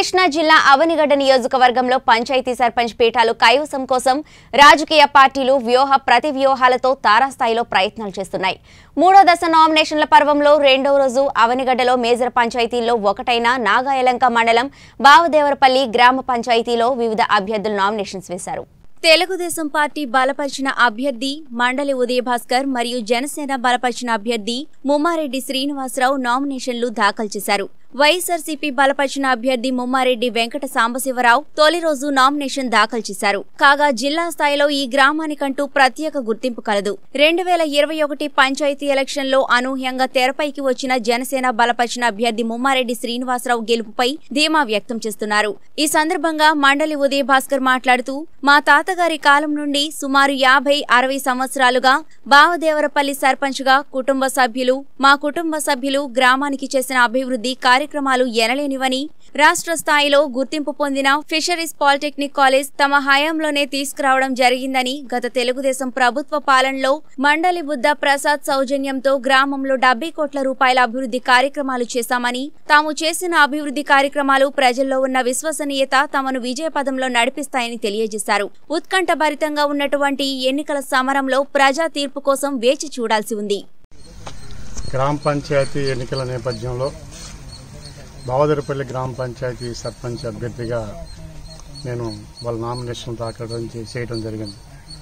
కృష్ణా జిల్లా అవనిగడ్డ నియోజకవర్గంలో పంచాయతీ సర్పంచ్ పీఠాలు కైవసం కోసం రాజకీయ పార్టీలు వ్యూహ ప్రతి వ్యూహాలతో తారాస్థాయిలో ప్రయత్నాలు చేస్తున్నాయి మూడో దశ నామినేషన్ల పర్వంలో రెండో రోజు అవనిగడ్డలో మేజర్ పంచాయతీల్లో ఒకటైన నాగాయలంక మండలం బావదేవరపల్లి గ్రామ పంచాయతీలో వివిధ అభ్యర్థులు నామినేషన్స్ వేశారు తెలుగుదేశం పార్టీ బలపరిచిన అభ్యర్థి మండలి ఉదయభాస్కర్ మరియు జనసేన బలపరిచిన అభ్యర్థి ముమ్మారెడ్డి శ్రీనివాసరావు నామినేషన్లు దాఖలు చేశారు వైఎస్ఆర్సీపీ బలపరిచిన అభ్యర్థి ముమ్మారెడ్డి వెంకట సాంబశివరావు తొలి రోజు నామినేషన్ దాఖలు చేశారు కాగా జిల్లా స్థాయిలో ఈ గ్రామానికంటూ ప్రత్యేక గుర్తింపు కలదు రెండు వేల ఇరవై ఒకటి పంచాయతీ ఎలక్షన్లో అనూహ్యంగా తెరపైకి వచ్చిన జనసేన బలపరిచిన అభ్యర్థి ముమ్మారెడ్డి శ్రీనివాసరావు గెలుపుపై ధీమా వ్యక్తం చేస్తున్నారు ఈ సందర్భంగా మండలి ఉదయ భాస్కర్ మాట్లాడుతూ మా తాతగారి కాలం నుండి సుమారు యాభై అరవై సంవత్సరాలుగా బావదేవరపల్లి సర్పంచ్ గా కుటుంబ సభ్యులు మా కుటుంబ సభ్యులు గ్రామానికి చేసిన అభివృద్ధి కార్యక్రమాలు ఎనలేనివని రాష్ట్ర స్థాయిలో గుర్తింపు పొందిన ఫిషరీస్ పాలిటెక్నిక్ కాలేజ్ తమ హయాంలోనే తీసుకురావడం జరిగిందని గత తెలుగుదేశం ప్రభుత్వ పాలనలో మండలి బుద్ధ ప్రసాద్ సౌజన్యంతో గ్రామంలో డెబ్బై కోట్ల రూపాయల అభివృద్ధి కార్యక్రమాలు చేశామని తాము చేసిన అభివృద్ధి కార్యక్రమాలు ప్రజల్లో ఉన్న విశ్వసనీయత తమను విజయపదంలో నడిపిస్తాయని తెలియజేశారు ఉత్కంఠభరితంగా ఉన్నటువంటి ఈ ఎన్నికల సమరంలో ప్రజా తీర్పు కోసం వేచి చూడాల్సి ఉంది గ్రామ పంచాయతీ ఎన్నికల నేపథ్యంలో బావదరపల్లి గ్రామ పంచాయతీ సర్పంచ్ అభ్యర్థిగా నేను వాళ్ళ నామినేషన్ దాఖలు చే- చేయడం జరిగింది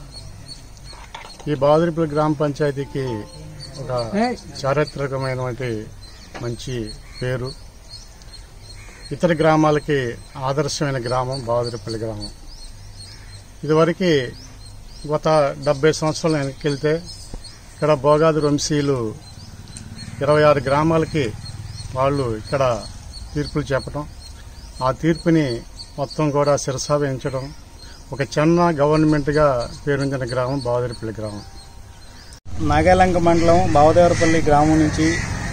ఈ బావదరపల్లి గ్రామ పంచాయతీకి ఒక చారిత్రకమైనటువంటి మంచి పేరు ఇతర గ్రామాలకి ఆదర్శమైన గ్రామం బావదరపల్లి గ్రామం ఇదివరకు గత డెబ్బై సంవత్సరాలు వెనక్కి వెళ్తే ఇక్కడ భోగాది వంశీయులు ఇరవై ఆరు గ్రామాలకి వాళ్ళు ఇక్కడ తీర్పులు చెప్పడం ఆ తీర్పుని మొత్తం కూడా శిరసా వహించడం ఒక చిన్న గవర్నమెంట్గా పేరొందిన గ్రామం బావదరిపల్లి గ్రామం నాగాలంక మండలం బావదేవరపల్లి గ్రామం నుంచి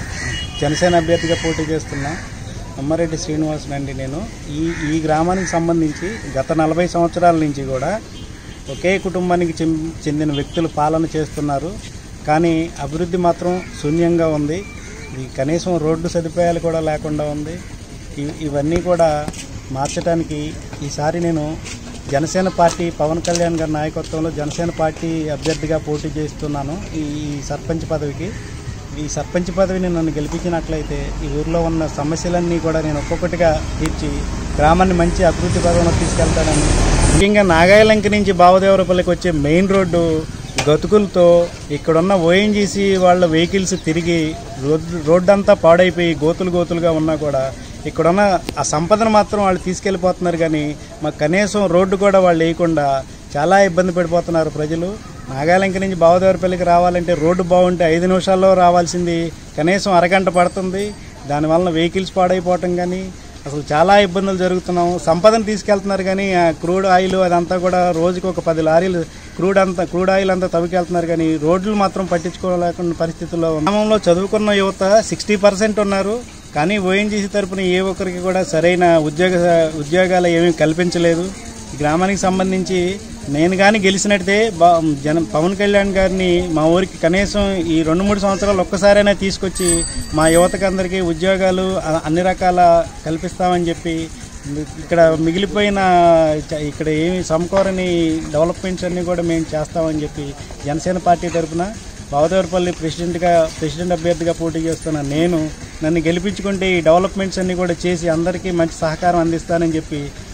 జనసేన అభ్యర్థిగా పోటీ చేస్తున్న అమ్మారెడ్డి శ్రీనివాస్ అండి నేను ఈ ఈ గ్రామానికి సంబంధించి గత నలభై సంవత్సరాల నుంచి కూడా ఒకే కుటుంబానికి చెం- చెందిన వ్యక్తులు పాలన చేస్తున్నారు కానీ అభివృద్ధి మాత్రం శూన్యంగా ఉంది ఈ కనీసం రోడ్డు సదుపాయాలు కూడా లేకుండా ఉంది ఇ- ఇవన్నీ కూడా మార్చడానికి ఈసారి నేను జనసేన పార్టీ పవన్ కళ్యాణ్ గారి నాయకత్వంలో జనసేన పార్టీ అభ్యర్థిగా పోటీ చేస్తున్నాను ఈ ఈ సర్పంచ్ పదవికి ఈ సర్పంచ్ పదవిని నన్ను గెలిపించినట్లయితే ఈ ఊర్లో ఉన్న సమస్యలన్నీ కూడా నేను ఒక్కొక్కటిగా తీర్చి గ్రామాన్ని మంచి అభివృద్ధి పదంలో తీసుకెళ్తానని ముఖ్యంగా నాగాయలంక నుంచి బావదేవరపల్లికి వచ్చే మెయిన్ రోడ్డు గతుకులతో ఇక్కడున్న ఓఎన్జీసీ వాళ్ళ వెహికల్స్ తిరిగి రోడ్డు రోడ్డు అంతా పాడైపోయి గోతులు గోతులుగా ఉన్నా కూడా ఇక్కడున్న ఆ సంపదను మాత్రం వాళ్ళు తీసుకెళ్ళిపోతున్నారు కానీ మాకు కనీసం రోడ్డు కూడా వాళ్ళు వేయకుండా చాలా ఇబ్బంది పడిపోతున్నారు ప్రజలు నాగాలంక నుంచి బావదేవరపల్లికి రావాలంటే రోడ్డు బాగుంటే ఐదు నిమిషాల్లో రావాల్సింది కనీసం అరగంట పడుతుంది దానివల్ల వెహికల్స్ పాడైపోవటం కానీ అసలు చాలా ఇబ్బందులు జరుగుతున్నాం సంపదను తీసుకెళ్తున్నారు కానీ ఆ క్రూడ్ ఆయిల్ అదంతా కూడా రోజుకి ఒక పది లారీలు క్రూడ్ అంతా క్రూడ్ ఆయిల్ అంతా తవ్వుకెళ్తున్నారు కానీ రోడ్లు మాత్రం పట్టించుకోలేకుండా పరిస్థితుల్లో ఉంది. గ్రామంలో చదువుకున్న యువత సిక్స్టీ పర్సెంట్ ఉన్నారు కానీ ఓఎన్జీసీ తరపున ఏ ఒక్కరికి కూడా సరైన ఉద్యోగ ఉద్యోగాలు ఏమీ కల్పించలేదు ఈ గ్రామానికి సంబంధించి నేను కానీ గెలిచినట్టే బా జన పవన్ కళ్యాణ్ గారిని మా ఊరికి కనీసం ఈ రెండు మూడు సంవత్సరాలు ఒక్కసారైనా తీసుకొచ్చి మా యువతకు అందరికీ ఉద్యోగాలు అ- అన్ని రకాల కల్పిస్తామని చెప్పి ఇక్కడ మిగిలిపోయిన చ- ఇక్కడ ఏమి సమకూరని డెవలప్మెంట్స్ అన్నీ కూడా మేము చేస్తామని చెప్పి జనసేన పార్టీ తరఫున బావదేవరపల్లి ప్రెసిడెంట్గా ప్రెసిడెంట్ అభ్యర్థిగా పోటీ చేస్తున్న నేను నన్ను గెలిపించుకుంటే ఈ డెవలప్మెంట్స్ అన్నీ కూడా చేసి అందరికీ మంచి సహకారం అందిస్తానని చెప్పి